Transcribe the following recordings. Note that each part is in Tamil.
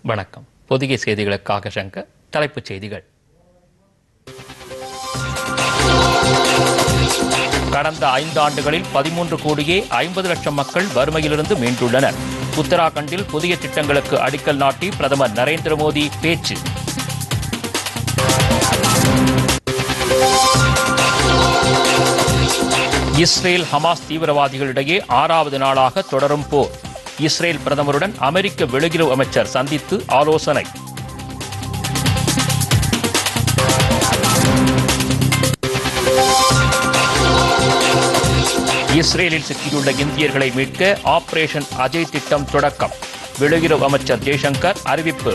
வணக்கம் புதிய செய்திகளுக்காக சங்கர் தலைப்புச் செய்திகள் கடந்த ஐந்து ஆண்டுகளில் பதிமூன்று கோடியே ஐம்பது லட்சம் மக்கள் வறுமையிலிருந்து மீண்டுள்ளனர் உத்தராகண்டில் புதிய திட்டங்களுக்கு அடிக்கல் நாட்டி பிரதமர் நரேந்திர மோடி பேச்சு இஸ்ரேல் ஹமாஸ் தீவிரவாதிகளிடையே ஆறாவது நாளாக தொடரும் போர் இஸ்ரேல் பிரதமருடன் அமெரிக்க வெளியுறவு அமைச்சர் சந்தித்து ஆலோசனை இஸ்ரேலில் சிக்கியுள்ள இந்தியர்களை மீட்க ஆபரேஷன் அஜய் திட்டம் தொடக்கம் வெளியுறவு அமைச்சர் ஜெய்சங்கர் அறிவிப்பு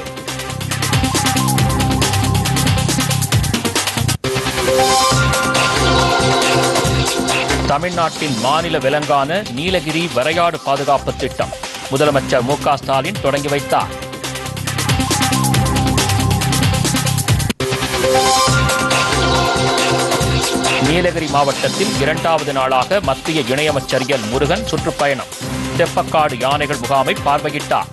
தமிழ்நாட்டின் மாநில விலங்கான நீலகிரி வரையாடு பாதுகாப்பு திட்டம் முதலமைச்சர் மு க ஸ்டாலின் தொடங்கி வைத்தார் நீலகிரி மாவட்டத்தில் இரண்டாவது நாளாக மத்திய இணையமைச்சர் எல் முருகன் சுற்றுப்பயணம் தெப்பக்காடு யானைகள் முகாமை பார்வையிட்டார்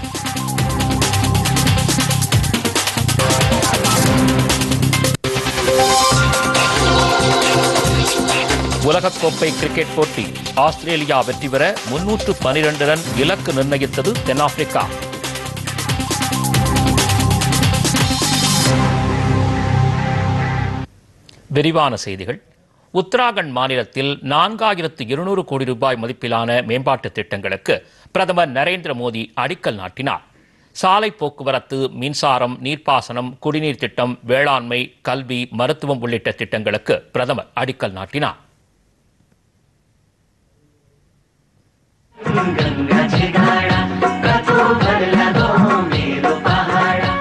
உலகக்கோப்பை கிரிக்கெட் போட்டி ஆஸ்திரேலியா வெற்றி பெற முன்னூற்று பனிரெண்டு ரன் இலக்கு நிர்ணயித்தது தென்னாப்பிரிக்கா விரிவான செய்திகள் உத்தராகண்ட் மாநிலத்தில் நான்காயிரத்து இருநூறு கோடி ரூபாய் மதிப்பிலான மேம்பாட்டு திட்டங்களுக்கு பிரதமர் நரேந்திர மோடி அடிக்கல் நாட்டினார் சாலை போக்குவரத்து மின்சாரம் நீர்ப்பாசனம் குடிநீர் திட்டம் வேளாண்மை கல்வி மருத்துவம் உள்ளிட்ட திட்டங்களுக்கு பிரதமர் அடிக்கல் நாட்டினார் गंगाची गाडा कचो भरला गो मेरो पहाडा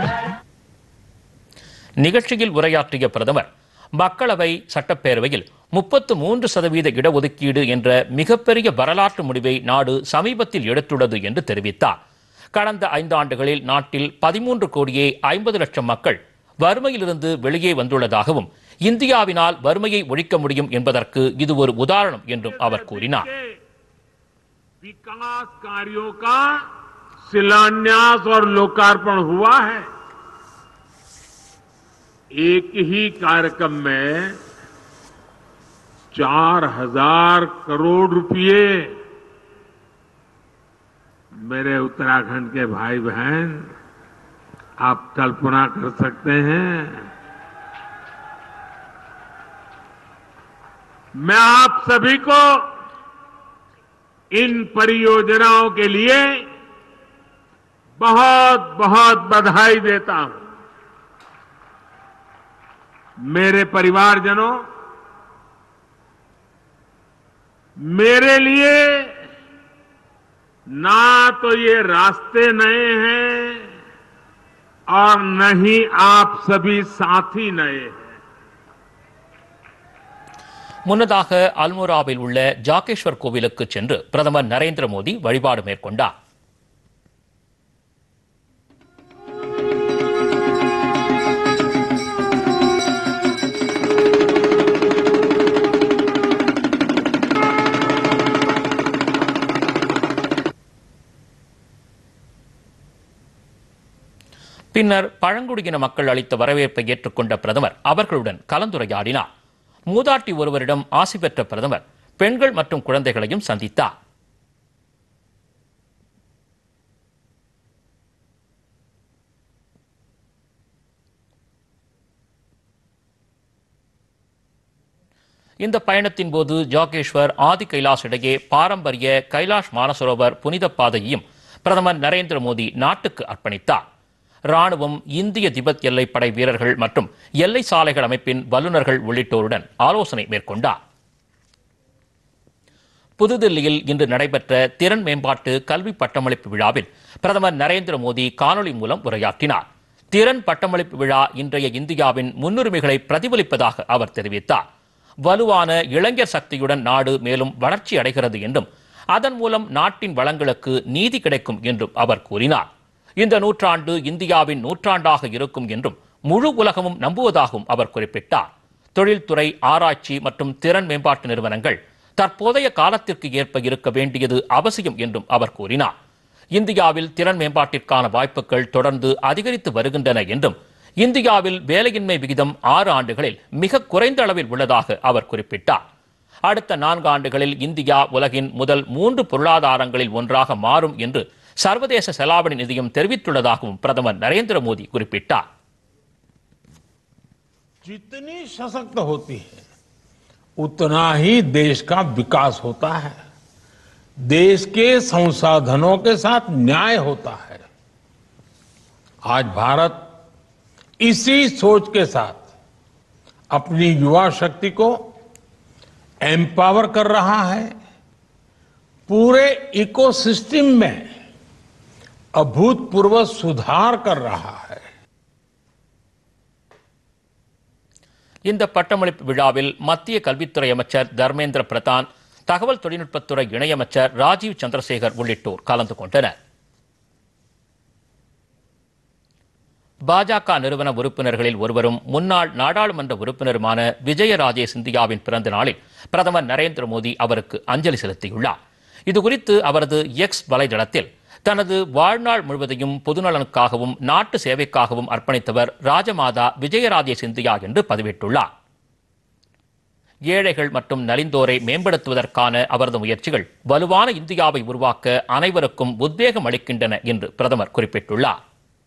நிகழ்ச்சியில் உரையாற்றிய பிரதமர் மக்களவை சட்டப்பேரவையில் முப்பத்து மூன்று சதவீத இடஒதுக்கீடு என்ற மிகப்பெரிய வரலாற்று முடிவை நாடு சமீபத்தில் எடுத்துள்ளது என்று தெரிவித்தார் கடந்த ஐந்தாண்டுகளில் நாட்டில் பதிமூன்று கோடியே ஐம்பது லட்சம் மக்கள் வறுமையிலிருந்து வெளியே வந்துள்ளதாகவும் இந்தியாவினால் வறுமையை ஒழிக்க முடியும் என்பதற்கு இது ஒரு உதாரணம் என்றும் அவர் கூறினார் विकास कार्यों का शिलान्यास और लोकार्पण हुआ है एक ही कार्यक्रम में चार हजार करोड़ रुपए मेरे उत्तराखंड के भाई बहन आप कल्पना कर सकते हैं मैं आप सभी को इन परियोजनाओं के लिए बहुत बहुत बधाई देता हूं मेरे परिवारजनों मेरे लिए ना तो ये रास्ते नए हैं और न ही आप सभी साथी नए हैं முன்னதாக அல்மோராவில் உள்ள ஜாகேஸ்வர் கோவிலுக்கு சென்று பிரதமர் நரேந்திர மோடி வழிபாடு மேற்கொண்டார் பின்னர் பழங்குடியின மக்கள் அளித்த வரவேற்பை ஏற்றுக்கொண்ட பிரதமர் அவர்களுடன் கலந்துரையாடினார் மூதாட்டி ஒருவரிடம் ஆசி பெற்ற பிரதமர் பெண்கள் மற்றும் குழந்தைகளையும் சந்தித்தார் இந்த பயணத்தின் போது ஜாகேஸ்வர் ஆதி கைலாஷ் இடையே பாரம்பரிய கைலாஷ் மானசரோவர் புனித பாதையையும் பிரதமர் நரேந்திர மோடி நாட்டுக்கு அர்ப்பணித்தார் ராணுவம் இந்திய திபெத் எல்லைப்படை வீரர்கள் மற்றும் எல்லை சாலைகள் அமைப்பின் வல்லுநர்கள் உள்ளிட்டோருடன் ஆலோசனை மேற்கொண்டார் புதுதில்லியில் இன்று நடைபெற்ற திறன் மேம்பாட்டு கல்வி பட்டமளிப்பு விழாவில் பிரதமர் நரேந்திர மோடி காணொலி மூலம் உரையாற்றினார் திறன் பட்டமளிப்பு விழா இன்றைய இந்தியாவின் முன்னுரிமைகளை பிரதிபலிப்பதாக அவர் தெரிவித்தார் வலுவான இளைஞர் சக்தியுடன் நாடு மேலும் வளர்ச்சி அடைகிறது என்றும் அதன் மூலம் நாட்டின் வளங்களுக்கு நீதி கிடைக்கும் என்றும் அவர் கூறினார் இந்த நூற்றாண்டு இந்தியாவின் நூற்றாண்டாக இருக்கும் என்றும் முழு உலகமும் நம்புவதாகவும் அவர் குறிப்பிட்டார் தொழில்துறை ஆராய்ச்சி மற்றும் திறன் மேம்பாட்டு நிறுவனங்கள் தற்போதைய காலத்திற்கு ஏற்ப இருக்க வேண்டியது அவசியம் என்றும் அவர் கூறினார் இந்தியாவில் திறன் மேம்பாட்டிற்கான வாய்ப்புகள் தொடர்ந்து அதிகரித்து வருகின்றன என்றும் இந்தியாவில் வேலையின்மை விகிதம் ஆறு ஆண்டுகளில் மிக குறைந்த அளவில் உள்ளதாக அவர் குறிப்பிட்டார் அடுத்த நான்கு ஆண்டுகளில் இந்தியா உலகின் முதல் மூன்று பொருளாதாரங்களில் ஒன்றாக மாறும் என்று சர்வதேச செலாவணி நிதியம் தெரிவித்துள்ளதாகவும் பிரதமர் நரேந்திர மோடி குறிப்பிட்டார் जितनी सशक्त होती है उतना ही देश का विकास होता है देश के संसाधनों के साथ न्याय होता है आज भारत इसी सोच के साथ अपनी युवा शक्ति को एम्पावर कर रहा है पूरे इकोसिस्टम में अभूतपूर्व सुधार कर रहा है இந்த பட்டமளிப்பு விழாவில் மத்திய கல்வித்துறை அமைச்சர் தர்மேந்திர பிரதான் தகவல் தொழில்நுட்பத்துறை இணையமைச்சர் ராஜீவ் சந்திரசேகர் உள்ளிட்டோர் கலந்து கொண்டனர் பாஜக நிறுவன உறுப்பினர்களில் ஒருவரும் முன்னாள் நாடாளுமன்ற உறுப்பினருமான விஜயராஜே சிந்தியாவின் பிறந்த நாளில் பிரதமர் நரேந்திர மோடி அவருக்கு அஞ்சலி செலுத்தியுள்ளார் இதுகுறித்து அவரது எக்ஸ் வலைதளத்தில் தனது வாழ்நாள் முழுவதையும் பொதுநலனுக்காகவும் நாட்டு சேவைக்காகவும் அர்ப்பணித்தவர் ராஜமாதா விஜயராஜே சிந்தியா என்று பதிவிட்டுள்ளார் ஏழைகள் மற்றும் நலிந்தோரை மேம்படுத்துவதற்கான அவரது முயற்சிகள் வலுவான இந்தியாவை உருவாக்க அனைவருக்கும் உத்வேகம் அளிக்கின்றன என்று பிரதமர் குறிப்பிட்டுள்ளார்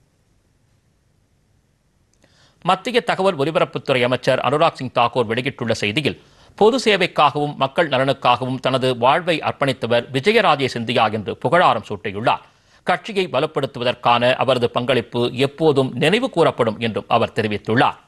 மத்திய தகவல் ஒலிபரப்புத்துறை அமைச்சர் அனுராக் சிங் தாக்கூர் வெளியிட்டுள்ள செய்தியில் பொது சேவைக்காகவும் மக்கள் நலனுக்காகவும் தனது வாழ்வை அர்ப்பணித்தவர் விஜயராஜே சிந்தியா என்று புகழாரம் சூட்டியுள்ளார் கட்சியை பலப்படுத்துவதற்கான அவரது பங்களிப்பு எப்போதும் நினைவு கூறப்படும் என்றும் அவர் தெரிவித்துள்ளார்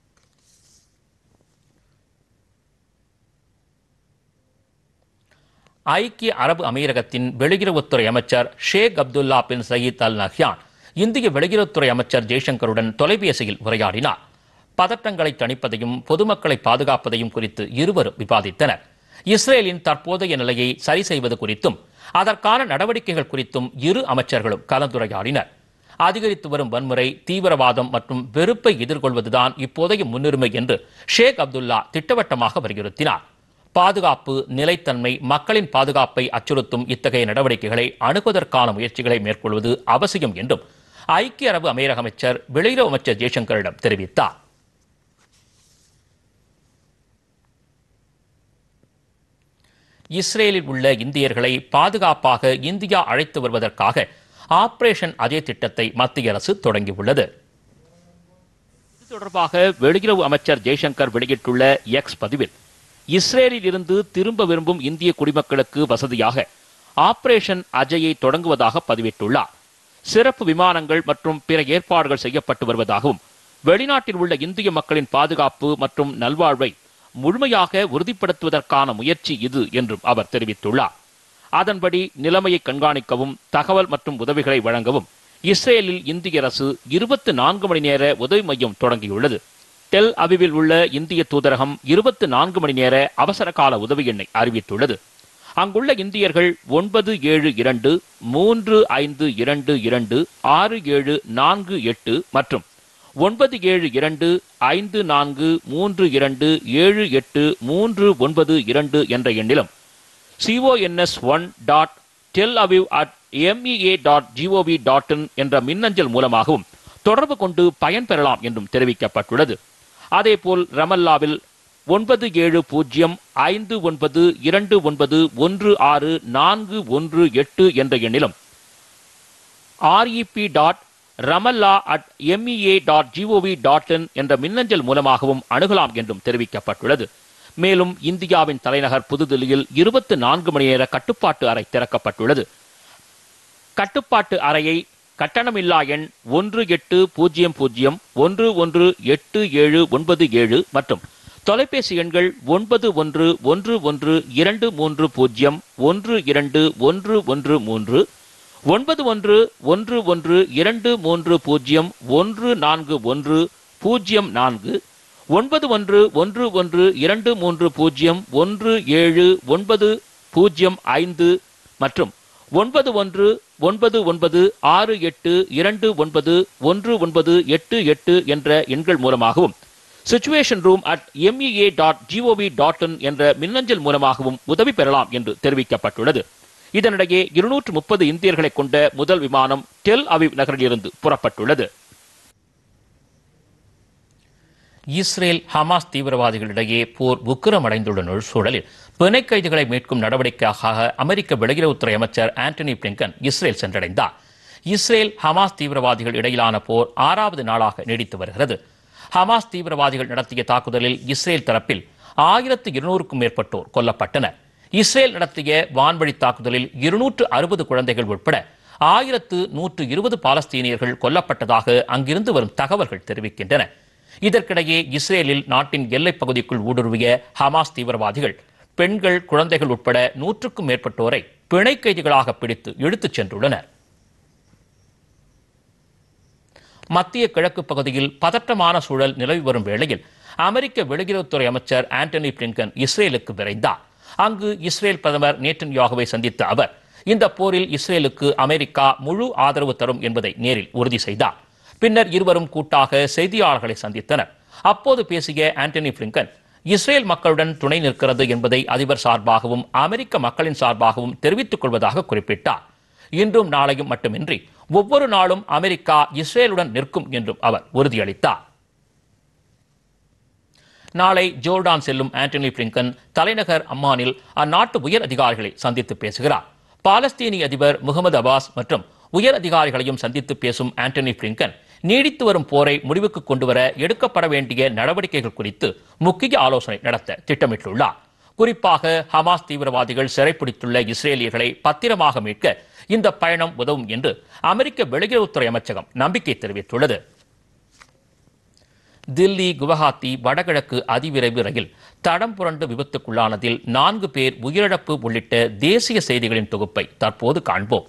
ஐக்கிய அரபு அமீரகத்தின் வெளியுறவுத்துறை அமைச்சர் Sheikh Abdullah bin Zayed Al Nahyan இந்திய வெளியுறவுத்துறை அமைச்சர் ஜெய்சங்கருடன் தொலைபேசியில் உரையாடினார் பதட்டங்களை தணிப்பதையும் பொதுமக்களை பாதுகாப்பதையும் குறித்து இருவரும் விவாதித்தனர் இஸ்ரேலின் தற்போதைய நிலையை சரி செய்வது குறித்தும் அதற்கான நடவடிக்கைகள் குறித்தும் இரு அமைச்சர்களும் கலந்துரையாடினர் அதிகரித்து வரும் வன்முறை தீவிரவாதம் மற்றும் வெறுப்பை எதிர்கொள்வதுதான் இப்போதைய முன்னுரிமை என்று ஷேக் அப்துல்லா திட்டவட்டமாக வலியுறுத்தினார் பாதுகாப்பு நிலைத்தன்மை மக்களின் பாதுகாப்பை அச்சுறுத்தும் இத்தகைய நடவடிக்கைகளை அணுகுவதற்கான முயற்சிகளை மேற்கொள்வது அவசியம் என்றும் ஐக்கிய அரபு அமீரக அமைச்சர் வெளியுறவு அமைச்சர் ஜெய்சங்கரிடம் தெரிவித்தார் இஸ்ரேலில் உள்ள இந்தியர்களை பாதுகாப்பாக இந்தியா அழைத்து வருவதற்காக ஆபரேஷன் அஜய் திட்டத்தை மத்திய அரசு தொடங்கியுள்ளது இது தொடர்பாக வெளியுறவு அமைச்சர் ஜெய்சங்கர் வெளியிட்டுள்ள எக்ஸ் பதிவில் இஸ்ரேலில் இருந்து திரும்ப விரும்பும் இந்திய குடிமக்களுக்கு வசதியாக ஆபரேஷன் அஜயை தொடங்குவதாக பதிவிட்டுள்ளார் சிறப்பு விமானங்கள் மற்றும் பிற ஏற்பாடுகள் செய்யப்பட்டு வருவதாகவும் வெளிநாட்டில் உள்ள இந்திய மக்களின் பாதுகாப்பு மற்றும் நல்வாழ்வை முழுமையாக உறுதிப்படுத்துவதற்கான முயற்சி இது என்றும் அவர் தெரிவித்துள்ளார் அதன்படி நிலைமையை கண்காணிக்கவும் தகவல் மற்றும் உதவிகளை வழங்கவும் இஸ்ரேலில் இந்திய அரசு இருபத்தி நான்கு மணி நேர உதவி மையம் தொடங்கியுள்ளது டெல் அவிவில் உள்ள இந்திய தூதரகம் இருபத்தி நான்கு மணி நேர அவசர கால உதவி எண்ணை அறிவித்துள்ளது அங்குள்ள இந்தியர்கள் ஒன்பது ஏழு இரண்டு மூன்று ஐந்து இரண்டு இரண்டு ஆறு ஏழு நான்கு எட்டு மற்றும் ஒன்பது ஏழு இரண்டு ஐந்து நான்கு மூன்று இரண்டு ஏழு எட்டு மூன்று ஒன்பது இரண்டு என்ற எண்ணிலும் CONS one dot Tel Aviv at MEA dot GOV dot in என்ற மின்னஞ்சல் மூலமாகவும் தொடர்பு கொண்டு பயன்பெறலாம் என்றும் தெரிவிக்கப்பட்டுள்ளது அதேபோல் ரமல்லாவில் ஒன்பது ஏழு பூஜ்ஜியம் ஐந்து ஒன்பது இரண்டு ஒன்பது ஒன்று ஆறு நான்கு ஒன்று எட்டு என்ற எண்ணிலும் REP dot Ramallah at MEA dot GOV dot in என்ற மின்னஞ்சல் மூலமாகவும் அணுகலாம் என்றும் தெரிவிக்கப்பட்டுள்ளது மேலும் இந்தியாவின் தலைநகர் புதுதில்லியில் இருபத்தி நான்கு மணி நேர கட்டுப்பாட்டு அறை திறக்கப்பட்டுள்ளது கட்டுப்பாட்டு அறையை கட்டணமில்லா எண் ஒன்று எட்டு பூஜ்ஜியம் பூஜ்ஜியம் ஒன்று ஒன்று எட்டு ஏழு ஒன்பது ஏழு மற்றும் தொலைபேசி எண்கள் ஒன்பது ஒன்று ஒன்று ஒன்று இரண்டு மூன்று பூஜ்ஜியம் ஒன்று இரண்டு ஒன்று ஒன்று மூன்று ஒன்பது ஒன்று ஒன்று ஒன்று இரண்டு மூன்று பூஜ்ஜியம் ஒன்று நான்கு ஒன்று பூஜ்ஜியம் நான்கு ஒன்பது ஒன்று ஒன்று ஒன்று இரண்டு மூன்று பூஜ்ஜியம் ஒன்று ஏழு ஒன்பது பூஜ்ஜியம் ஐந்து மற்றும் ஒன்பது ஒன்று ஒன்பது ஒன்பது ஆறு எட்டு இரண்டு ஒன்பது ஒன்று ஒன்பது எட்டு எட்டு என்ற எண்கள் மூலமாகவும் situation room at MEA dot GOV dot in என்ற மின்னஞ்சல் மூலமாகவும் உதவி பெறலாம் என்று தெரிவிக்கப்பட்டுள்ளது இதனிடையே இருநூற்று முப்பது இந்தியர்களை கொண்ட முதல் விமானம் டெல் அவிவ் நகரிலிருந்து புறப்பட்டுள்ளது இஸ்ரேல் ஹமாஸ் தீவிரவாதிகளிடையே போர் உக்கிரமடைந்துள்ள சூழலில் பிணை கைதிகளை மீட்கும் நடவடிக்கையாக அமெரிக்க வெளியுறவுத்துறை அமைச்சர் ஆண்டனி பிளிங்கன் இஸ்ரேல் சென்றடைந்தார் இஸ்ரேல் ஹமாஸ் தீவிரவாதிகள் இடையிலான போர் ஆறாவது நாளாக நீடித்து வருகிறது ஹமாஸ் தீவிரவாதிகள் நடத்திய தாக்குதலில் இஸ்ரேல் தரப்பில் ஆயிரத்து இருநூறுக்கும் மேற்பட்டோர் கொல்லப்பட்டனர் இஸ்ரேல் நடத்திய வான்வழி தாக்குதலில் இருநூற்று அறுபது குழந்தைகள் உட்பட ஆயிரத்து நூற்று இருபது பாலஸ்தீனியர்கள் கொல்லப்பட்டதாக அங்கிருந்து வரும் தகவல்கள் தெரிவிக்கின்றன இதற்கிடையே இஸ்ரேலில் நாட்டின் எல்லைப் பகுதிக்குள் ஊடுருவிய ஹமாஸ் தீவிரவாதிகள் பெண்கள் குழந்தைகள் உட்பட நூற்றுக்கும் மேற்பட்டோரை பிணை கைதிகளாக பிடித்து இழுத்துச் சென்றுள்ளனர் மத்திய கிழக்கு பகுதியில் பதற்றமான சூழல் நிலவி வரும் வேளையில் அமெரிக்க வெளியுறவுத்துறை அமைச்சர் ஆண்டனி பிளிங்கன் இஸ்ரேலுக்கு விரைந்தார் அங்கு இஸ்ரேல் பிரதமர் நேட்டன்யாகுவை சந்தித்த அவர் இந்த போரில் இஸ்ரேலுக்கு அமெரிக்கா முழு ஆதரவு தரும் என்பதை நேரில் உறுதி செய்தார் பின்னர் இருவரும் கூட்டாக செய்தியாளர்களை சந்தித்தனர் அப்போது பேசிய ஆண்டனி பிளிங்கன் இஸ்ரேல் மக்களுடன் துணை நிற்கிறது என்பதை அதிபர் சார்பாகவும் அமெரிக்க மக்களின் சார்பாகவும் தெரிவித்துக் கொள்வதாக குறிப்பிட்டார் இன்றும் நாளையும் மட்டுமின்றி ஒவ்வொரு நாளும் அமெரிக்கா இஸ்ரேலுடன் நிற்கும் என்றும் அவர் உறுதியளித்தார் நாளை ஜோர்டான் செல்லும் ஆண்டனி பிளிங்கன் தலைநகர் அம்மானில் அந்நாட்டு உயர் அதிகாரிகளை சந்தித்து பேசுகிறார் பாலஸ்தீனிய அதிபர் முகமது அபாஸ் மற்றும் உயர் அதிகாரிகளையும் சந்தித்து பேசும் ஆண்டனி பிளிங்கன் நீடித்து வரும் போரை முடிவுக்கு கொண்டுவர எடுக்கப்பட வேண்டிய நடவடிக்கைகள் குறித்து முக்கிய ஆலோசனை நடத்த திட்டமிட்டுள்ளார் குறிப்பாக ஹமாஸ் தீவிரவாதிகள் சிறைப்பிடித்துள்ள இஸ்ரேலியர்களை பத்திரமாக மீட்க இந்த பயணம் உதவும் என்று அமெரிக்க வெளியுறவுத்துறை அமைச்சகம் நம்பிக்கை தெரிவித்துள்ளது தில்லி குவஹாத்தி வடகிழக்கு அதிவிரைவு ரயில் தடம் புரண்டு விபத்துக்குள்ளானதில் நான்கு பேர் உயிரிழப்பு உள்ளிட்ட தேசிய செய்திகளின் தொகுப்பை தற்போது காண்போம்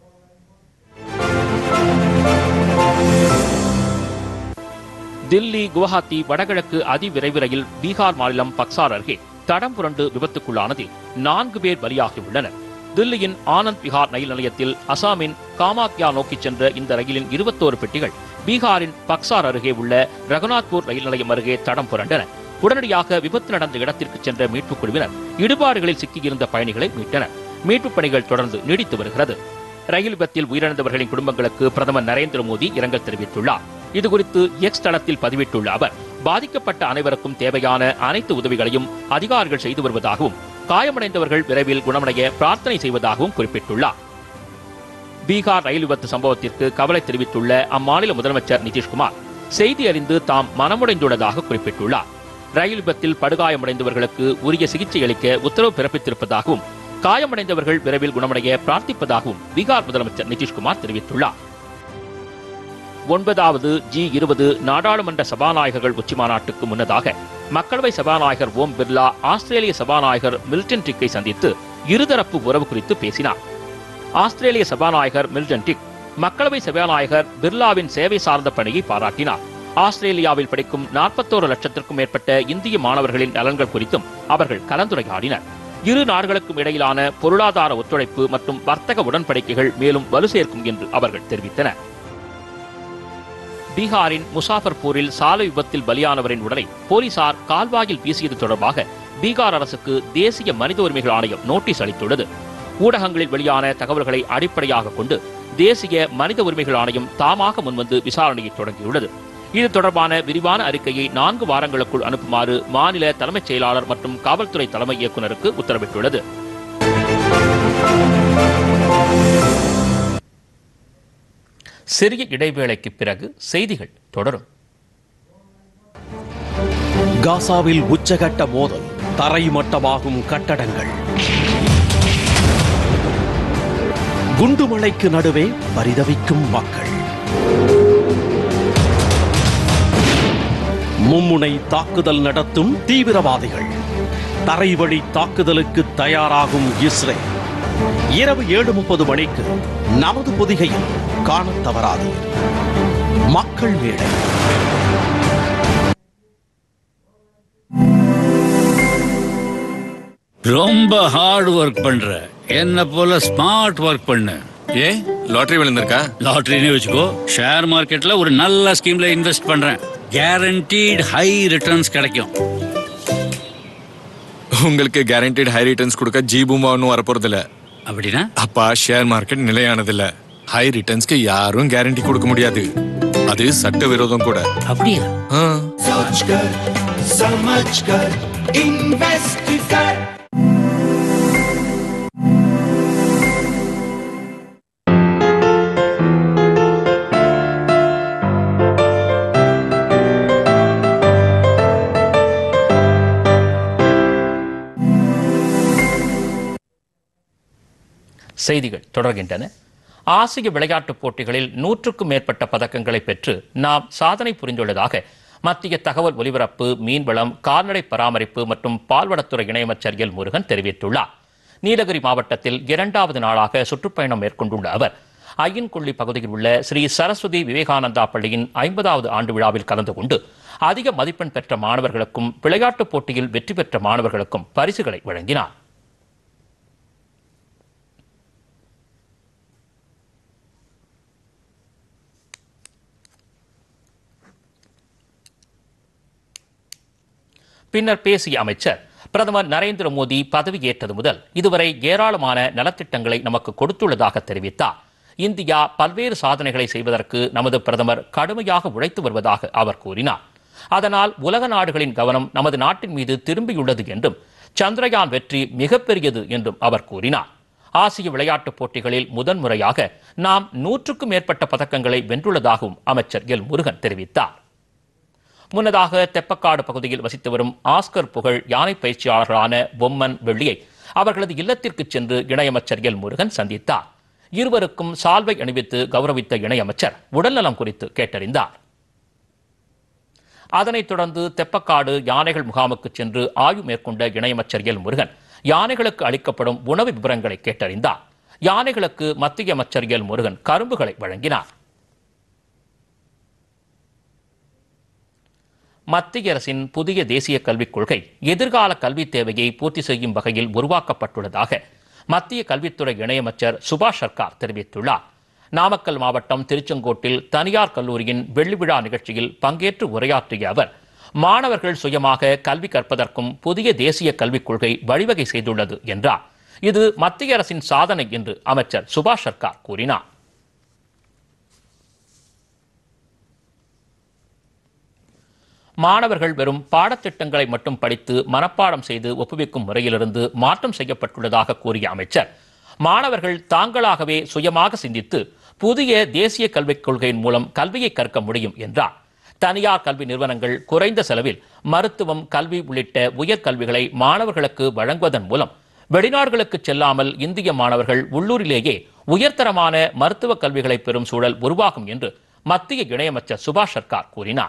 தில்லி குவஹாத்தி வடகிழக்கு அதிவிரைவு ரயில் பீகார் மாநிலம் பக்சார் அருகே தடம் புரண்டு விபத்துக்குள்ளானதில் நான்கு பேர் பலியாகியுள்ளனர் தில்லியின் ஆனந்த் விஹார் ரயில் நிலையத்தில் அசாமின் காமாத்யா நோக்கி சென்ற இந்த ரயிலின் இருபத்தோரு பெட்டிகள் பீகாரின் பக்சார் அருகே உள்ள ரகுநாத்பூர் ரயில் நிலையம் அருகே தடம் புரண்டன உடனடியாக விபத்து நடந்த இடத்திற்கு சென்ற மீட்புக் குழுவினர் இடுபாடுகளில் சிக்கியிருந்த பயணிகளை மீட்டனர் மீட்புப் பணிகள் தொடர்ந்து நீடித்து வருகிறது ரயில் விபத்தில் உயிரிழந்தவர்களின் குடும்பங்களுக்கு பிரதமர் நரேந்திர மோடி இரங்கல் தெரிவித்துள்ளார் இதுகுறித்து எக்ஸ் தளத்தில் பதிவிட்டுள்ள அவர் பாதிக்கப்பட்ட அனைவருக்கும் தேவையான அனைத்து உதவிகளையும் அதிகாரிகள் செய்து வருவதாகவும் காயமடைந்தவர்கள் விரைவில் குணமடைய பிரார்த்தனை செய்வதாகவும் குறிப்பிட்டுள்ளார் பீகார் ரயில் விபத்து சம்பவத்திற்கு கவலை தெரிவித்துள்ள அம்மாநில முதலமைச்சர் நிதிஷ்குமார் செய்தி அறிந்து தாம் மனமுடைந்துள்ளதாக குறிப்பிட்டுள்ளார் ரயில் விபத்தில் படுகாயமடைந்தவர்களுக்கு உரிய சிகிச்சை அளிக்க உத்தரவு பிறப்பித்திருப்பதாகவும் காயமடைந்தவர்கள் விரைவில் குணமடைய பிரார்த்திப்பதாகவும் பீகார் முதலமைச்சர் நிதிஷ்குமார் தெரிவித்துள்ளார் ஒன்பதாவது ஜி இருபது நாடாளுமன்ற சபாநாயகர்கள் உச்சிமாநாட்டுக்கு முன்னதாக மக்களவை சபாநாயகர் ஓம் பிர்லா ஆஸ்திரேலிய சபாநாயகர் மில்டன் டிக்கை சந்தித்து இருதரப்பு உறவு குறித்து பேசினார் ஆஸ்திரேலிய சபாநாயகர் மில்டன் டிக் மக்களவை சபாநாயகர் பிர்லாவின் சேவை சார்ந்த பணியை பாராட்டினார் ஆஸ்திரேலியாவில் படிக்கும் நாற்பத்தோரு லட்சத்திற்கும் மேற்பட்ட இந்திய மாணவர்களின் நலன்கள் குறித்தும் அவர்கள் கலந்துரையாடினர் இரு நாடுகளுக்கும் இடையிலான பொருளாதார ஒத்துழைப்பு மற்றும் வர்த்தக உடன்படிக்கைகள் மேலும் வலு சேர்க்கும் என்று அவர்கள் தெரிவித்தனர் பீகாரின் முசாஃபர்பூரில் சாலை விபத்தில் பலியானவரின் உடலை போலீசார் கால்வாயில் வீசியது தொடர்பாக பீகார் அரசுக்கு தேசிய மனித உரிமைகள் ஆணையம் நோட்டீஸ் அளித்துள்ளது ஊடகங்களில் வெளியான தகவல்களை அடிப்படையாக கொண்டு தேசிய மனித உரிமைகள் ஆணையம் தாமாக முன்வந்து விசாரணையை தொடங்கியுள்ளது இது தொடர்பான விரிவான அறிக்கையை நான்கு வாரங்களுக்குள் அனுப்புமாறு மாநில தலைமைச் செயலாளர் மற்றும் காவல்துறை தலைமை இயக்குநருக்கு உத்தரவிட்டுள்ளது சிறிய இடைவேளைக்கு பிறகு செய்திகள் தொடரும் காசாவில் உச்சகட்ட மோதல் தரைமட்டமாகும் கட்டடங்கள் குண்டுமலைக்கு நடுவே பரிதவிக்கும் மக்கள் மும்முனை தாக்குதல் நடத்தும் தீவிரவாதிகள் தரைவழி தாக்குதலுக்கு தயாராகும் இஸ்ரேல் இரவு ஏழு முப்பது மணிக்கு நமது பொதிகையில் காணத் தவறாதீர் மக்கள் மேடை ரொம்ப ஹார்ட் ஒர்க் பண்ற என்ன போல ஸ்மார்ட் ஒர்க் பண்ணு ஏ லாட்டரி விழுந்திருக்கா லாட்டரினே வச்சுக்கோ ஷேர் மார்க்கெட்ல ஒரு நல்ல ஸ்கீம்ல இன்வெஸ்ட் பண்றேன் கேரண்டீட் ஹை ரிட்டர்ன்ஸ் கிடைக்கும் உங்களுக்கு கேரண்டட் ஹை ரிட்டர்ன்ஸ் கொடுக்க ஜி பூமா ஒன்றும் வரப்போறது இல்ல அப்படின்னா அப்பா ஷேர் மார்க்கெட் நிலையானதில்ல ஹை ரிட்டர்ன்ஸ்க்கு யாரும் கேரண்டி கொடுக்க முடியாது அது சட்டவிரோதம் கூட அப்படியா ஆ. सोच कर समझ कर इन्वेस्ट कर செய்திகள் தொடர்கின்றன ஆசிய விளையாட்டுப் போட்டிகளில் நூற்றுக்கும் மேற்பட்ட பதக்கங்களை பெற்று நாம் சாதனை புரிந்துள்ளதாக மத்திய தகவல் ஒலிபரப்பு மீன்வளம் கால்நடை பராமரிப்பு மற்றும் பால்வளத்துறை இணையமைச்சர் எல் முருகன் தெரிவித்துள்ளார் நீலகிரி மாவட்டத்தில் இரண்டாவது நாளாக சுற்றுப்பயணம் மேற்கொண்டுள்ள அவர் ஐயன்கொள்ளி பகுதியில் உள்ள ஸ்ரீ சரஸ்வதி விவேகானந்தா பள்ளியின் ஐம்பதாவது ஆண்டு விழாவில் கலந்து கொண்டு அதிக மதிப்பெண் பெற்ற மாணவர்களுக்கும் விளையாட்டுப் போட்டியில் வெற்றி பெற்ற மாணவர்களுக்கும் பரிசுகளை வழங்கினார் பின்னர் பேசிய அமைச்சர் பிரதமர் நரேந்திர மோடி பதவியேற்றது முதல் இதுவரை ஏராளமான நலத்திட்டங்களை நமக்கு கொடுத்துள்ளதாக தெரிவித்தார் இந்தியா பல்வேறு சாதனைகளை செய்வதற்கு நமது பிரதமர் கடுமையாக உழைத்து வருவதாக அவர் கூறினார் அதனால் உலக நாடுகளின் கவனம் நமது நாட்டின் மீது திரும்பியுள்ளது என்றும் சந்திரயான் வெற்றி மிகப்பெரியது என்றும் அவர் கூறினார் ஆசிய விளையாட்டுப் போட்டிகளில் முதன்முறையாக நாம் நூற்றுக்கும் மேற்பட்ட பதக்கங்களை வென்றுள்ளதாகவும் அமைச்சர் எல் முருகன் தெரிவித்தார் முன்னதாக தெப்பக்காடு பகுதியில் வசித்து வரும் ஆஸ்கர் புகழ் யானை பயிற்சியாளர்களான பொம்மன் வெள்ளியை அவர்களது இல்லத்திற்கு சென்று இணையமைச்சர் எல் முருகன் சந்தித்தார் இருவருக்கும் சால்வை அணிவித்து கௌரவித்த இணையமைச்சர் உடல்நலம் குறித்து கேட்டறிந்தார் அதனைத் தொடர்ந்து தெப்பக்காடு யானைகள் முகாமுக்கு சென்று ஆய்வு மேற்கொண்ட இணையமைச்சர் எல் முருகன் யானைகளுக்கு அளிக்கப்படும் உணவு விவரங்களை கேட்டறிந்தார் யானைகளுக்கு மத்திய அமைச்சர் எல் முருகன் கரும்புகளை வழங்கினார் மத்திய அரசின் புதிய தேசிய கல்விக் கொள்கை எதிர்கால கல்வித் தேவையை பூர்த்தி செய்யும் வகையில் உருவாக்கப்பட்டுள்ளதாக மத்திய கல்வித்துறை இணையமைச்சர் சுபாஷ் சர்க்கார் தெரிவித்துள்ளார் நாமக்கல் மாவட்டம் திருச்செங்கோட்டில் தனியார் கல்லூரியின் வெள்ளி விழா நிகழ்ச்சியில் பங்கேற்று உரையாற்றிய அவர் மாணவர்கள் சுயமாக கல்வி கற்பதற்கும் புதிய தேசிய கல்விக் கொள்கை வழிவகை செய்துள்ளது என்றார் இது மத்திய அரசின் சாதனை என்று அமைச்சர் சுபாஷ் சர்க்கார் கூறினார் மாணவர்கள் வெறும் பாடத்திட்டங்களை மட்டும் படித்து மனப்பாடம் செய்து ஒப்புவிக்கும் முறையிலிருந்து மாற்றம் செய்யப்பட்டுள்ளதாக கூறிய அமைச்சர் மாணவர்கள் தாங்களாகவே சுயமாக சிந்தித்து புதிய தேசிய கல்விக் கொள்கையின் மூலம் கல்வியை கற்க முடியும் என்றார் தனியார் கல்வி நிறுவனங்கள் குறைந்த செலவில் மருத்துவம் கல்வி உள்ளிட்ட உயர்கல்விகளை மாணவர்களுக்கு வழங்குவதன் மூலம் வெளிநாடுகளுக்கு செல்லாமல் இந்திய மாணவர்கள் உள்ளூரிலேயே உயர்தரமான மருத்துவ கல்விகளை பெறும் சூழல் உருவாகும் என்று மத்திய இணையமைச்சர் சுபாஷ் சர்க்கார் கூறினார்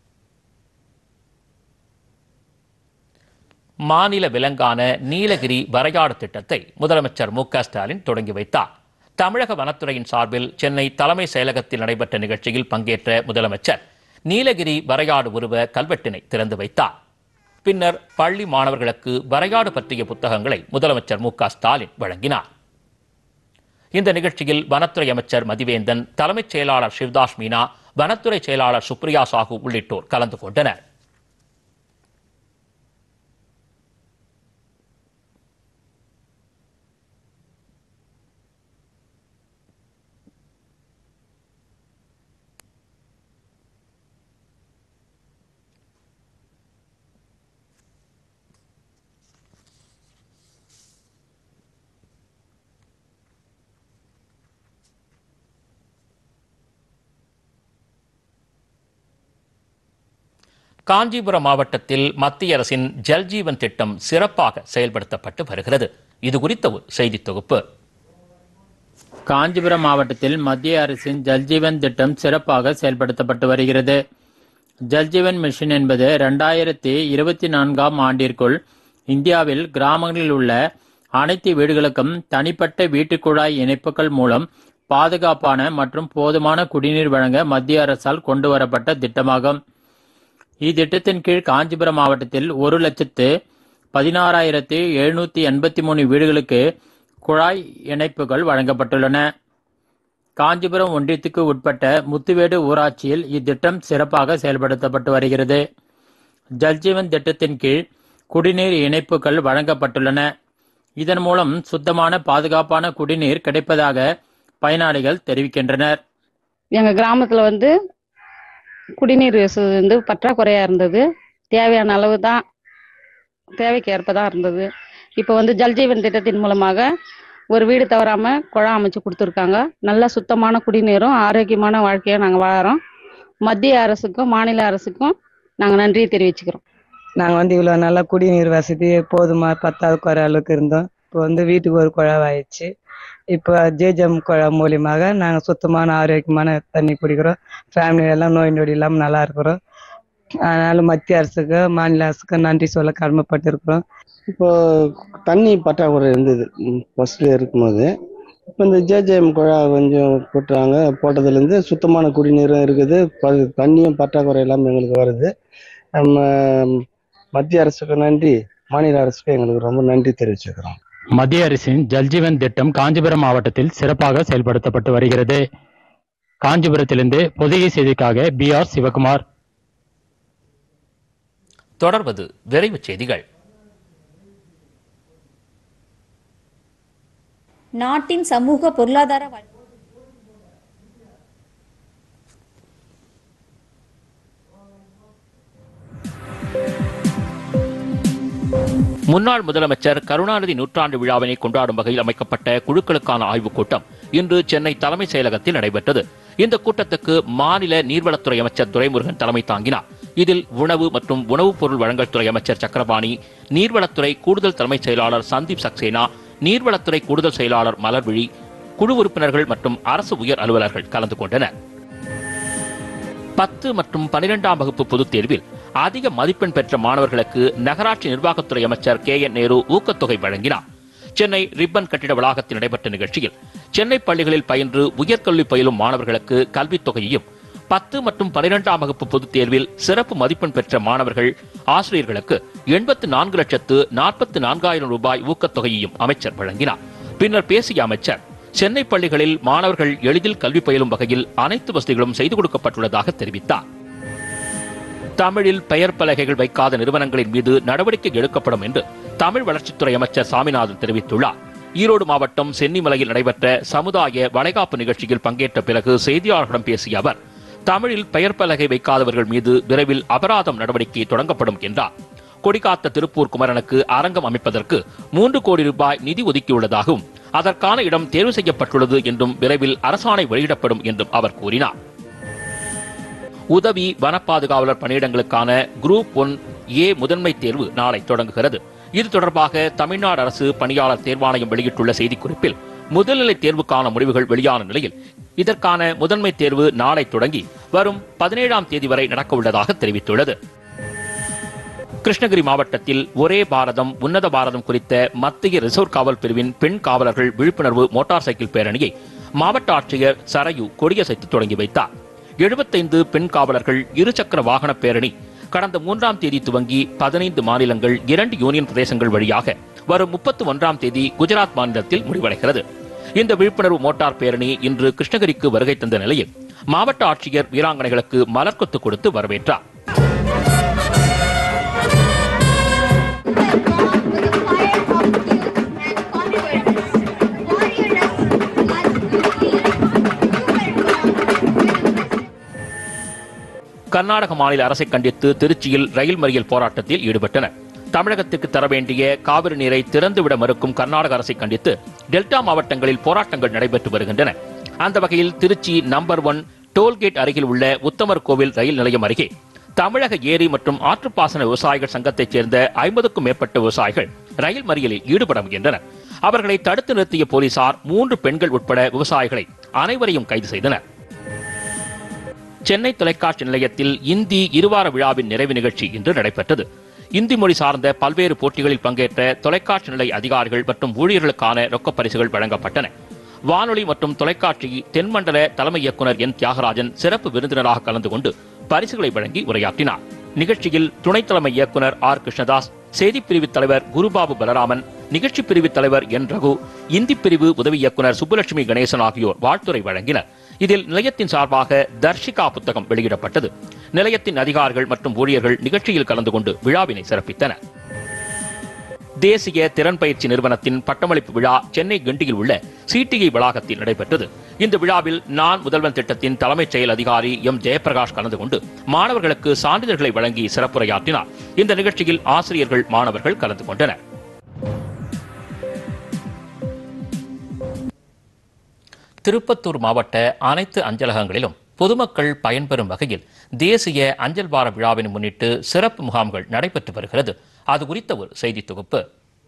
மாநில விலங்கான நீலகிரி வரையாடு திட்டத்தை முதலமைச்சர் மு க ஸ்டாலின் தொடங்கி வைத்தார் தமிழக வனத்துறையின் சார்பில் சென்னை தலைமை செயலகத்தில் நடைபெற்ற நிகழ்ச்சியில் பங்கேற்ற முதலமைச்சர் நீலகிரி வரையாடு உருவ கல்வெட்டினை திறந்து வைத்தார் பின்னர் பள்ளி மாணவர்களுக்கு வரையாடு பற்றிய புத்தகங்களை முதலமைச்சர் மு க ஸ்டாலின் வழங்கினார் இந்த நிகழ்ச்சியில் வனத்துறை அமைச்சர் மதிவேந்தன் தலைமைச் செயலாளர் சிவதாஸ் மீனா வனத்துறை செயலாளர் சுப்ரியா சாஹூ உள்ளிட்டோர் கலந்து கொண்டனர் காஞ்சிபுரம் மாவட்டத்தில் மத்திய அரசின் ஜல்ஜீவன் திட்டம் சிறப்பாக செயல்படுத்தப்பட்டு வருகிறது இது குறித்த ஒரு செய்தி தொகுப்பு காஞ்சிபுரம் மாவட்டத்தில் மத்திய அரசின் ஜல்ஜீவன் திட்டம் சிறப்பாக செயல்படுத்தப்பட்டு வருகிறது ஜல்ஜீவன் மிஷன் என்பது ரெண்டாயிரத்தி இருபத்தி நான்காம் ஆண்டிற்குள் இந்தியாவில் கிராமங்களில் உள்ள அனைத்து வீடுகளுக்கும் தனிப்பட்ட வீட்டுக் குழாய் இணைப்புகள் மூலம் பாதுகாப்பான மற்றும் போதுமான குடிநீர் வழங்க மத்திய அரசால் கொண்டு வரப்பட்ட திட்டமாகும் இத்திட்டத்தின் கீழ் காஞ்சிபுரம் மாவட்டத்தில் ஒரு லட்சத்து பதினாறாயிரத்தி எழுநூத்தி எண்பத்தி மூணு வீடுகளுக்கு குழாய் இணைப்புகள் வழங்கப்பட்டுள்ளன காஞ்சிபுரம் ஒன்றியத்துக்கு உட்பட்ட முத்துவேடு ஊராட்சியில் இத்திட்டம் சிறப்பாக செயல்படுத்தப்பட்டு வருகிறது ஜல்ஜீவன் திட்டத்தின் கீழ் குடிநீர் இணைப்புகள் வழங்கப்பட்டுள்ளன இதன் மூலம் சுத்தமான பாதுகாப்பான குடிநீர் கிடைப்பதாக பயனாளிகள் தெரிவிக்கின்றனர் எங்க கிராமத்துல வந்து குடிநீர் வசதி வந்து பற்றாக்குறையா இருந்தது தேவையான அளவு தான் தேவைக்கு ஏற்ப தான் இருந்தது இப்போ வந்து ஜல்ஜீவன் திட்டத்தின் மூலமாக ஒரு வீடு தவறாம குழாய் அமைச்சு கொடுத்துருக்காங்க நல்ல சுத்தமான குடிநீரும் ஆரோக்கியமான வாழ்க்கையை நாங்கள் வாழறோம் மத்திய அரசுக்கும் மாநில அரசுக்கும் நாங்கள் நன்றியை தெரிவிச்சுக்கிறோம் நாங்கள் வந்து இவ்வளோ நல்லா குடிநீர் வசதி போதுமா பத்தாவது குறை அளவுக்கு இருந்தோம் இப்போ வந்து வீட்டுக்கு ஒரு குழாய் ஆயிடுச்சு இப்போ ஜேஜம் குழாய் மூலியமாக நாங்கள் சுத்தமான ஆரோக்கியமான தண்ணி குடிக்கிறோம் ஃபேமிலி எல்லாம் நோய் நொடி இல்லாமல் நல்லா இருக்கிறோம் அதனால மத்திய அரசுக்கு மாநில அரசுக்கு நன்றி சொல்ல கடமைப்பட்டு இருக்கிறோம் இப்போ தண்ணி பற்றாக்குறை இருந்தது ஃபர்ஸ்ட்ல இருக்கும்போது இப்போ இந்த ஜேஜேஎம் குழாய் கொஞ்சம் போட்டுறாங்க போட்டதுலேருந்து சுத்தமான குடிநீரும் இருக்குது ப- தண்ணியும் பற்றாக்குறை இல்லாமல் எங்களுக்கு வருது நம்ம மத்திய அரசுக்கு நன்றி மாநில அரசுக்கு எங்களுக்கு ரொம்ப நன்றி தெரிவிச்சுக்கிறோம் மத்திய அரசின் ஜல்ஜீவன் திட்டம் காஞ்சிபுரம் மாவட்டத்தில் சிறப்பாக செயல்படுத்தப்பட்டு வருகிறது காஞ்சிபுரத்திலிருந்து பொதிகை செய்திக்காக பி ஆர் சிவகுமார் தொடர்வது விரைவுச் செய்திகள் நாட்டின் சமூக பொருளாதார வள- முன்னாள் முதலமைச்சர் கருணாநிதி நூற்றாண்டு விழாவினை கொண்டாடும் வகையில் அமைக்கப்பட்ட குழுக்களுக்கான ஆய்வுக் கூட்டம் இன்று சென்னை தலைமைச் செயலகத்தில் நடைபெற்றது இந்த கூட்டத்துக்கு மாநில நீர்வளத்துறை அமைச்சர் துரைமுருகன் தலைமை தாங்கினார் இதில் உணவு மற்றும் உணவுப் பொருள் வழங்கல் துறை அமைச்சர் சக்கரபாணி நீர்வளத்துறை கூடுதல் தலைமைச் செயலாளர் சந்தீப் சக்சேனா நீர்வளத்துறை கூடுதல் செயலாளர் மலர்விழி குழு உறுப்பினர்கள் மற்றும் அரசு உயர் அலுவலர்கள் கலந்து கொண்டனர் பத்து மற்றும் பனிரெண்டாம் வகுப்பு பொதுத் தேர்வில் அதிக மதிப்பெண் பெற்ற மாணவர்களுக்கு நகராட்சி நிர்வாகத்துறை அமைச்சர் கே என் நேரு ஊக்கத்தொகை வழங்கினார் சென்னை ரிப்பன் கட்டிட வளாகத்தில் நடைபெற்ற நிகழ்ச்சியில் சென்னை பள்ளிகளில் பயின்று உயர்கல்வி பயிலும் மாணவர்களுக்கு கல்வித் தொகையையும் பத்து மற்றும் பனிரெண்டாம் வகுப்பு பொதுத் தேர்வில் சிறப்பு மதிப்பெண் பெற்ற மாணவர்கள் ஆசிரியர்களுக்கு எண்பத்து நான்கு லட்சத்து நாற்பத்து நான்காயிரம் ரூபாய் ஊக்கத்தொகையையும் அமைச்சர் வழங்கினார் பின்னர் பேசிய அமைச்சர் சென்னை பள்ளிகளில் மாணவர்கள் எளிதில் கல்வி பயிலும் வகையில் அனைத்து வசதிகளும் செய்து கொடுக்கப்பட்டுள்ளதாக தெரிவித்தார் தமிழில் பெயர் பலகைகள் வைக்காத நிறுவனங்களின் மீது நடவடிக்கை எடுக்கப்படும் என்று தமிழ் வளர்ச்சித்துறை அமைச்சர் சாமிநாதன் தெரிவித்துள்ளார் ஈரோடு மாவட்டம் சென்னிமலையில் நடைபெற்ற சமுதாய வளைகாப்பு நிகழ்ச்சியில் பங்கேற்ற பிறகு செய்தியாளர்களிடம் பேசிய அவர் தமிழில் பெயர் பலகை வைக்காதவர்கள் மீது விரைவில் அபராதம் நடவடிக்கை தொடங்கப்படும் என்றார் கொடிகாத்த திருப்பூர் குமரனுக்கு அரங்கம் அமைப்பதற்கு மூன்று கோடி ரூபாய் நிதி ஒதுக்கியுள்ளதாகவும் அதற்கான இடம் தேர்வு செய்யப்பட்டுள்ளது என்றும் விரைவில் அரசாணை வெளியிடப்படும் என்றும் அவர் கூறினார் உதவி வனப்பாதுகாவலர் பணியிடங்களுக்கான குரூப் ஒன் ஏ முதன்மை தேர்வு நாளை தொடங்குகிறது இது தொடர்பாக தமிழ்நாடு அரசு பணியாளர் தேர்வாணையம் வெளியிட்டுள்ள செய்திக்குறிப்பில் முதல்நிலை தேர்வுக்கான முடிவுகள் வெளியான நிலையில் இதற்கான முதன்மை தேர்வு நாளை தொடங்கி வரும் பதினேழாம் தேதி வரை நடக்க உள்ளதாக தெரிவித்துள்ளது கிருஷ்ணகிரி மாவட்டத்தில் ஒரே பாரதம் உன்னத பாரதம் குறித்த மத்திய ரிசர்வ் காவல் பிரிவின் பெண் காவலர்கள் விழிப்புணர்வு மோட்டார் சைக்கிள் பேரணியை மாவட்ட ஆட்சியர் சரையு கொடியசைத்து தொடங்கி வைத்தார் எழுபத்தைந்து பெண் காவலர்கள் இருசக்கர வாகன பேரணி கடந்த மூன்றாம் தேதி துவங்கி பதினைந்து மாநிலங்கள் இரண்டு யூனியன் பிரதேசங்கள் வழியாக வரும் முப்பத்தி ஒன்றாம் தேதி குஜராத் மாநிலத்தில் முடிவடைகிறது இந்த விழிப்புணர்வு மோட்டார் பேரணி இன்று கிருஷ்ணகிரிக்கு வருகை தந்த நிலையில் மாவட்ட ஆட்சியர் வீராங்கனைகளுக்கு மலர்கொத்து கொடுத்து வரவேற்றார் கர்நாடக மாநில அரசை கண்டித்து திருச்சியில் ரயில் மறியல் போராட்டத்தில் ஈடுபட்டனர் தமிழகத்திற்கு தர வேண்டிய காவிரி நீரை திறந்துவிட மறுக்கும் கர்நாடக அரசை கண்டித்து டெல்டா மாவட்டங்களில் போராட்டங்கள் நடைபெற்று வருகின்றன அந்த வகையில் திருச்சி நம்பர் ஒன் டோல்கேட் அருகில் உள்ள உத்தமர் கோவில் ரயில் நிலையம் அருகே தமிழக ஏரி மற்றும் ஆற்றுப்பாசன விவசாயிகள் சங்கத்தைச் சேர்ந்த ஐம்பதுக்கும் மேற்பட்ட விவசாயிகள் ரயில் மறியலில் ஈடுபட முயன்றனர் அவர்களை தடுத்து நிறுத்திய போலீசார் மூன்று பெண்கள் உட்பட விவசாயிகளை அனைவரையும் கைது செய்தனர் சென்னை தொலைக்காட்சி நிலையத்தில் இந்தி இருவார விழாவின் நிறைவு நிகழ்ச்சி இன்று நடைபெற்றது இந்தி மொழி சார்ந்த பல்வேறு போட்டிகளில் பங்கேற்ற தொலைக்காட்சி நிலை அதிகாரிகள் மற்றும் ஊழியர்களுக்கான ரொக்கப் பரிசுகள் வழங்கப்பட்டன வானொலி மற்றும் தொலைக்காட்சி தென்மண்டல தலைமை இயக்குனர் என் தியாகராஜன் சிறப்பு விருந்தினராக கலந்து கொண்டு பரிசுகளை வழங்கி உரையாற்றினார் நிகழ்ச்சியில் துணைத் தலைமை இயக்குனர் ஆர் கிருஷ்ணதாஸ் செய்திப் பிரிவு தலைவர் குருபாபு பலராமன் நிகழ்ச்சி பிரிவு தலைவர் என் ரகு இந்தி பிரிவு உதவி இயக்குனர் சுப்புலட்சுமி கணேசன் ஆகியோர் வாழ்த்துரை வழங்கினர் இதில் நிலையத்தின் சார்பாக தர்ஷிகா புத்தகம் வெளியிடப்பட்டது நிலையத்தின் அதிகாரிகள் மற்றும் ஊழியர்கள் நிகழ்ச்சியில் கலந்து கொண்டு விழாவினை சிறப்பித்தனர் தேசிய திறன் பயிற்சி நிறுவனத்தின் பட்டமளிப்பு விழா சென்னை கிண்டியில் உள்ள சிடிஐ வளாகத்தில் நடைபெற்றது இந்த விழாவில் நான் முதல்வன் திட்டத்தின் தலைமைச் செயல் அதிகாரி எம் ஜெயபிரகாஷ் கலந்து கொண்டு மாணவர்களுக்கு சான்றிதழ்களை வழங்கி சிறப்புரையாற்றினார் இந்த நிகழ்ச்சியில் ஆசிரியர்கள் மாணவர்கள் கலந்து கொண்டனர் திருப்பத்தூர் மாவட்ட அனைத்து அஞ்சலகங்களிலும் பொதுமக்கள் பயன்பெறும் வகையில் தேசிய அஞ்சல் வார விழாவினை முன்னிட்டு சிறப்பு முகாம்கள் நடைபெற்று வருகிறது அது குறித்த ஒரு செய்தி தொகுப்பு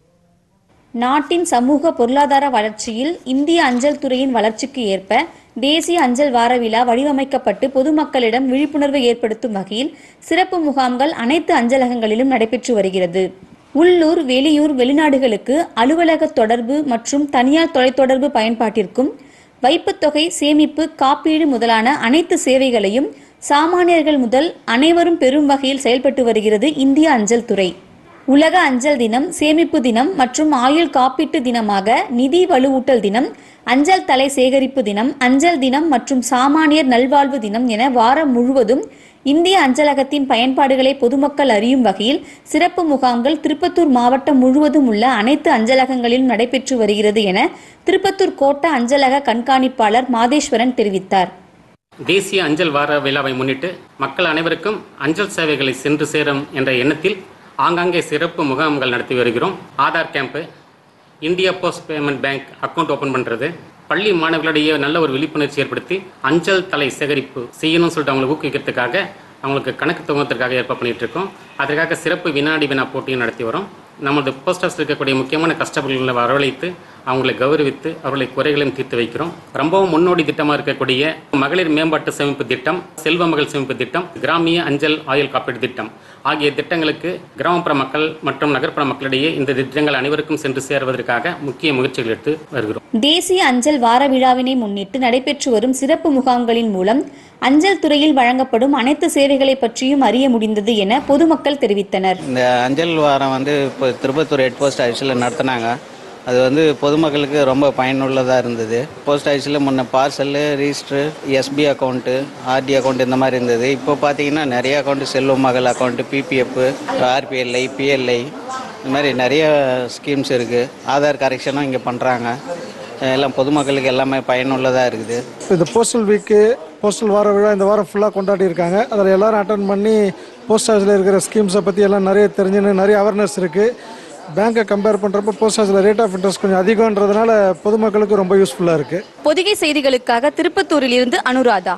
நாட்டின் சமூக பொருளாதார வளர்ச்சியில் இந்திய அஞ்சல் துறையின் வளர்ச்சிக்கு ஏற்ப தேசிய அஞ்சல் வார விழா வடிவமைக்கப்பட்டு பொதுமக்களிடம் விழிப்புணர்வை ஏற்படுத்தும் வகையில் சிறப்பு முகாம்கள் அனைத்து அஞ்சலகங்களிலும் நடைபெற்று வருகிறது உள்ளூர் வெளியூர் வெளிநாடுகளுக்கு அலுவலக தொடர்பு மற்றும் தனியார் தொலைத்தொடர்பு பயன்பாட்டிற்கும் வைப்புத் தொகை சேமிப்பு காப்பீடு முதலான அனைத்து சேவைகளையும் சாமானியர்கள் முதல் அனைவரும் பெறும் வகையில் செயல்பட்டு வருகிறது இந்திய அஞ்சல் துறை உலக அஞ்சல் தினம் சேமிப்பு தினம் மற்றும் ஆயுள் காப்பீட்டு தினமாக நிதி வலுவூட்டல் தினம் அஞ்சல் தலை சேகரிப்பு தினம் அஞ்சல் தினம் மற்றும் சாமானியர் நல்வாழ்வு தினம் என வாரம் முழுவதும் இந்திய அஞ்சலகத்தின் பயன்பாடுகளை பொதுமக்கள் அறியும் வகையில் சிறப்பு முகாம்கள் திருப்பத்தூர் மாவட்டம் முழுவதும் உள்ள அனைத்து அஞ்சலகங்களிலும் நடைபெற்று வருகிறது என திருப்பத்தூர் கோட்ட அஞ்சலக கண்காணிப்பாளர் மாதேஸ்வரன் தெரிவித்தார் தேசிய அஞ்சல் வார விழாவை முன்னிட்டு மக்கள் அனைவருக்கும் அஞ்சல் சேவைகளை சென்று சேரும் என்ற எண்ணத்தில் ஆங்காங்கே சிறப்பு முகாம்கள் நடத்தி வருகிறோம் Aadhaar camp India Post payment bank account open பண்ணுறது பள்ளி மாணவர்களிடையே நல்ல ஒரு விழிப்புணர்ச்சி ஏற்படுத்தி அஞ்சல் தலை சேகரிப்பு செய்யணும்னு சொல்லிட்டு அவங்களை ஊக்குவிக்கிறதுக்காக அவங்களுக்கு கணக்கு துவங்கத்திற்காக ஏற்பாடு பண்ணிட்டு இருக்கோம் அதற்காக சிறப்பு வினாடி வினா போட்டியும் நடத்தி வரோம் நமது போஸ்ட் ஆஃபீஸ் இருக்கக்கூடிய முக்கியமான கஷ்டப்பர்களை வரவழைத்து அவங்களை கௌரவித்து அவர்களை குறைகளையும் தீர்த்து வைக்கிறோம் ரொம்பவும் முன்னோடி திட்டமாக இருக்கக்கூடிய மகளிர் மேம்பாட்டு சேமிப்பு திட்டம் செல்வ மகள் சேமிப்பு திட்டம் கிராமிய அஞ்சல் ஆயுள் காப்பீடு திட்டம் ஆகிய திட்டங்களுக்கு கிராமப்புற மக்கள் மற்றும் நகர்ப்புற மக்களிடையே இந்த திட்டங்கள் அனைவருக்கும் சென்று சேருவதற்காக முக்கிய முயற்சிகள் எடுத்து வருகிறோம் தேசிய அஞ்சல் வார விழாவினை முன்னிட்டு நடைபெற்று வரும் சிறப்பு முகாம்களின் மூலம் அஞ்சல் துறையில் வழங்கப்படும் அனைத்து சேவைகளை பற்றியும் அறிய முடிந்தது என பொதுமக்கள் தெரிவித்தனர் இந்த அஞ்சல் வாரம் வந்து இப்போ திருப்பத்தூர் ஹெட் போஸ்ட் ஆஃபீஸில் நடத்தினாங்க அது வந்து பொதுமக்களுக்கு ரொம்ப பயனுள்ளதாக இருந்தது போஸ்ட் ஆஃபீஸில் முன்ன parcel register SB account RD account இந்த மாதிரி இருந்தது இப்போ பார்த்தீங்கன்னா நிறைய அக்கௌண்ட்டு செல்வ மகள் அக்கௌண்ட்டு பிபிஎஃப் ஆர்பிஎல்ஐ பிஎல்ஐ இந்த மாதிரி நிறைய ஸ்கீம்ஸ் இருக்குது ஆதார் கரெக்ஷனும் இங்கே பண்ணுறாங்க எல்லாம் பொதுமக்களுக்கு எல்லாமே பயனுள்ளதாக இருக்குது இந்த போஸ்டல் வீக்கு போஸ்டல் வார விழா இந்த வாரம் ஃபுல்லாக கொண்டாடி இருக்காங்க அதில் எல்லாரும் அட்டன் பண்ணி போஸ்ட் ஆஃபீஸில் இருக்கிற ஸ்கீம்ஸை பற்றி எல்லாம் நிறைய தெரிஞ்சுன்னு நிறைய அவேர்னஸ் இருக்குது பேங்க்கை கம்பேர் பண்ணுறப்போ போஸ்ட் ஆஃபீஸில் ரேட் ஆஃப் இன்ட்ரெஸ்ட் கொஞ்சம் அதிகம்ன்றதுனால பொதுமக்களுக்கு ரொம்ப யூஸ்ஃபுல்லாக இருக்குது பொதிகை செய்திகளுக்காக திருப்பத்தூரில் இருந்து அனுராதா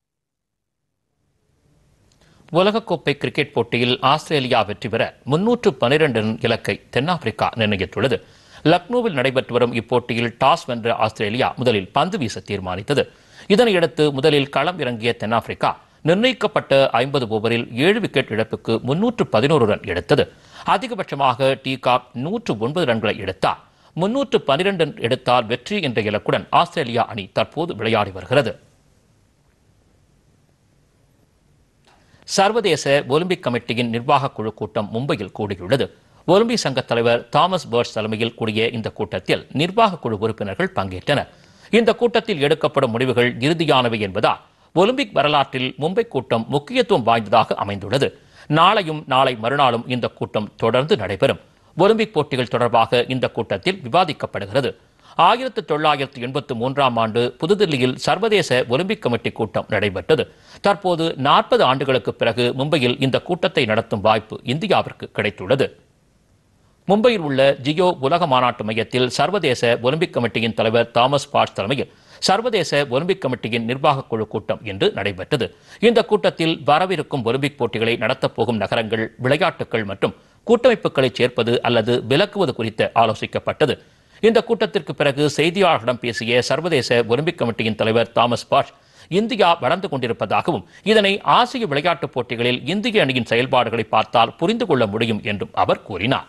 உலகக்கோப்பை கிரிக்கெட் போட்டியில் ஆஸ்திரேலியா வெற்றி பெற முன்னூற்று பனிரெண்டு ரன் இலக்கை தென்னாப்பிரிக்கா நிர்ணயித்துள்ளது லக்னோவில் நடைபெற்று வரும் இப்போட்டியில் டாஸ் வென்ற ஆஸ்திரேலியா முதலில் பந்து வீச தீர்மானித்தது இதனையடுத்து முதலில் களம் இறங்கிய தென்னாப்பிரிக்கா நிர்ணயிக்கப்பட்ட ஐம்பது ஓவரில் ஏழு விக்கெட் இழப்புக்கு முன்னூற்று பதினோரு ரன் எடுத்தது அதிகபட்சமாக டீகாக் நூற்று ஒன்பது ரன்களை எடுத்தார் முன்னூற்று பனிரெண்டு ரன் எடுத்தால் வெற்றி என்ற இலக்குடன் ஆஸ்திரேலியா அணி தற்போது விளையாடி வருகிறது சர்வதேச ஒலிம்பிக் கமிட்டியின் நிர்வாக குழு கூட்டம் மும்பையில் கூடியுள்ளது ஒலிம்பிக் சங்க தலைவர் தாமஸ் பர்ஸ் தலைமையில் கூடிய இந்த கூட்டத்தில் நிர்வாக குழு உறுப்பினர்கள் பங்கேற்றனர் இந்த கூட்டத்தில் எடுக்கப்படும் முடிவுகள் இறுதியானவை என்பதால் ஒலிம்பிக் வரலாற்றில் மும்பை கூட்டம் முக்கியத்துவம் வாய்ந்ததாக அமைந்துள்ளது நாளையும் நாளை மறுநாளும் இந்த கூட்டம் தொடர்ந்து நடைபெறும் ஒலிம்பிக் போட்டிகள் தொடர்பாக இந்த கூட்டத்தில் விவாதிக்கப்படுகிறது ஆயிரத்து தொள்ளாயிரத்து எண்பத்து மூன்றாம் ஆண்டு புதுதில்லியில் சர்வதேச ஒலிம்பிக் கமிட்டி கூட்டம் நடைபெற்றது தற்போது நாற்பது ஆண்டுகளுக்கு பிறகு மும்பையில் இந்த கூட்டத்தை நடத்தும் வாய்ப்பு இந்தியாவிற்கு கிடைத்துள்ளது மும்பையில் உள்ள ஜியோ உலக மாநாட்டு மையத்தில் சர்வதேச ஒலிம்பிக் கமிட்டியின் தலைவர் தாமஸ் பாட்ஸ் தலைமையில் சர்வதேச ஒலிம்பிக் கமிட்டியின் நிர்வாக குழு கூட்டம் இன்று நடைபெற்றது இந்த கூட்டத்தில் வரவிருக்கும் ஒலிம்பிக் போட்டிகளை நடத்தப் போகும் நகரங்கள் விளையாட்டுகள் மற்றும் கூட்டமைப்புகளை சேர்ப்பது அல்லது விலக்குவது குறித்து ஆலோசிக்கப்பட்டது இந்த கூட்டத்திற்கு பிறகு செய்தியாளர்களிடம் பேசிய சர்வதேச ஒலிம்பிக் கமிட்டியின் தலைவர் தாமஸ் பாஷ் இந்தியா வளர்ந்து கொண்டிருப்பதாகவும் இதனை ஆசிய விளையாட்டுப் போட்டிகளில் இந்திய அணியின் செயல்பாடுகளை பார்த்தால் புரிந்து கொள்ள முடியும் என்றும் அவர் கூறினார்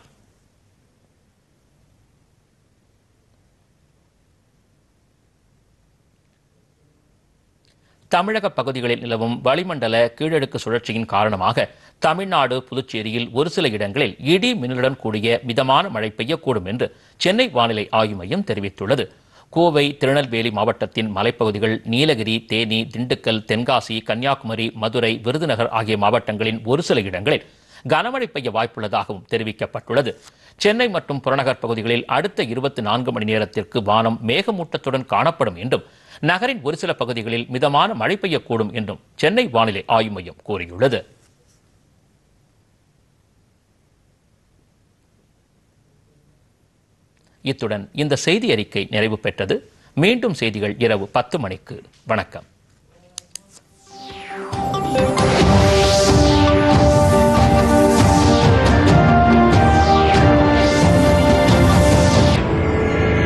தமிழக பகுதிகளில் நிலவும் வளிமண்டல கீழடுக்கு சுழற்சியின் காரணமாக தமிழ்நாடு புதுச்சேரியில் ஒரு சில இடங்களில் இடி மின்னலுடன் கூடிய மிதமான மழை பெய்யக்கூடும் என்று சென்னை வானிலை ஆய்வு மையம் தெரிவித்துள்ளது கோவை திருநெல்வேலி மாவட்டத்தின் மலைப்பகுதிகள் நீலகிரி தேனி திண்டுக்கல் தென்காசி கன்னியாகுமரி மதுரை விருதுநகர் ஆகிய மாவட்டங்களின் ஒரு சில இடங்களில் கனமழை பெய்ய வாய்ப்புள்ளதாகவும் தெரிவிக்கப்பட்டுள்ளது சென்னை மற்றும் புறநகர் பகுதிகளில் அடுத்த இருபத்தி நான்கு மணி நேரத்திற்கு வானம் மேகமூட்டத்துடன் காணப்படும் என்றும் நகரின் ஒரு சில பகுதிகளில் மிதமான மழை பெய்யக்கூடும் என்றும் சென்னை வானிலை ஆய்வு மையம் கூறியுள்ளது இத்துடன் இந்த செய்தி அறிக்கை நிறைவு பெற்றது மீண்டும் செய்திகள் இரவு பத்து மணிக்கு வணக்கம்